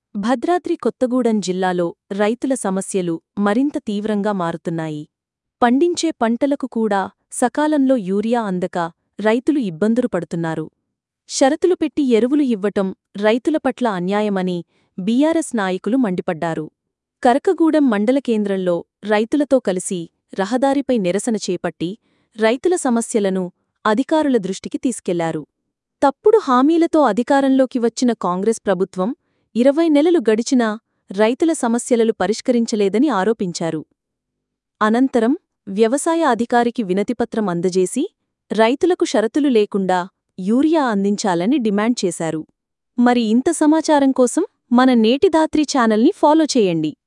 భద్రాద్రి కొత్తగూడెం జిల్లాలో రైతుల సమస్యలు మరింత తీవ్రంగా మారుతున్నాయి పండించే పంటలకు కూడా సకాలంలో యూరియా అందక రైతులు ఇబ్బందులు పడుతున్నారు షరతులు పెట్టి ఎరువులు ఇవ్వటం రైతుల పట్ల అన్యాయమని బీఆర్ఎస్ నాయకులు మండిపడ్డారు కరకగూడెం మండల కేంద్రంలో రైతులతో కలిసి రహదారిపై నిరసన చేపట్టి రైతుల సమస్యలను అధికారుల దృష్టికి తీసుకెళ్లారు తప్పుడు హామీలతో అధికారంలోకి వచ్చిన కాంగ్రెస్ ప్రభుత్వం ఇరవై నెలలు గడిచినా రైతుల సమస్యలలు పరిష్కరించలేదని ఆరోపించారు అనంతరం వ్యవసాయ అధికారికి వినతిపత్రం అందజేసి రైతులకు షరతులు లేకుండా యూరియా అందించాలని డిమాండ్ చేశారు మరి ఇంత సమాచారం కోసం మన నేటిదాత్రి ఛానల్ని ఫాలో చేయండి